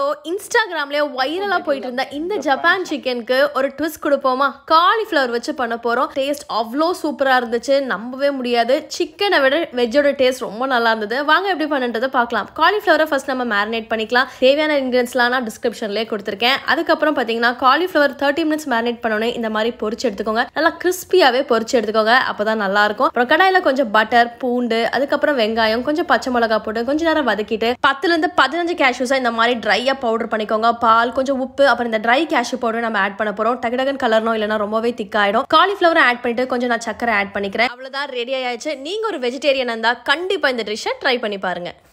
இன்ஸ்டாகிராம்லயே வைரலா போயிட்டு இருந்த இந்த ஜப்பான் சிக்கனுக்கு ஒரு ட்விஸ்ட் கொடுப்போமா காலிஃப்ளவர் வச்சு பண்ண போறோம் டேஸ்ட் அவ்வளோ சூப்பரா இருந்துச்சு நம்பவே முடியாது சிக்கனை விட வெஜ்ஜோட டேஸ்ட் ரொம்ப நல்லா இருந்தது வாங்க எப்படி பண்ணுன்றதை பார்க்கலாம் காலிஃப்ளவரை ஃபர்ஸ்ட் நம்ம மேரினேட் பண்ணிக்கலாம் தேவையான இன்கிரியன்ஸ்லாம் நான் டிஸ்கிரிப்ஷன்லேயே கொடுத்துருக்கேன் அதுக்கப்புறம் பார்த்தீங்கன்னா காலிஃப்ளவர் தேர்ட்டி மினிட்ஸ் மேரினேட் பண்ணோன்னே இந்த மாதிரி பொரிச்சு எடுத்துக்கோங்க நல்லா கிறிஸ்பியாவே பொரிச்சு எடுத்துக்கோங்க அப்பதான் நல்லா இருக்கும் அப்புறம் கடாயில கொஞ்சம் பட்டர் பூண்டு அதுக்கப்புறம் வெங்காயம் கொஞ்சம் பச்சை மிளகா போட்டு கொஞ்ச நேரம் வதக்கிட்டு பத்துல இருந்து பதினஞ்சு கேஷ்யூஸா இந்த மாதிரி ட்ரையா பவுடர் பண்ணிக்கோங்க பால் கொஞ்சம் உப்பு அப்புறம் இந்த ட்ரை கேஷ்யூ பவுடர் நம்ம ஆட் பண்ண போறோம் டக்கு டக்குன்னு கலர்னோ இல்லைன்னா ரொம்பவே திக்காயிடும் காலிஃபிளவர் ஆட் பண்ணிட்டு கொஞ்சம் நான் சக்கரை ஆட் பண்ணிக்கிறேன் அவ்வளவுதான் ரெடி ஆயாச்சு நீங்க ஒரு வெஜிடேரியன் இருந்தா கண்டிப்பா இந்த டிஷ்ஷை ட்ரை பண்ணி பாருங்க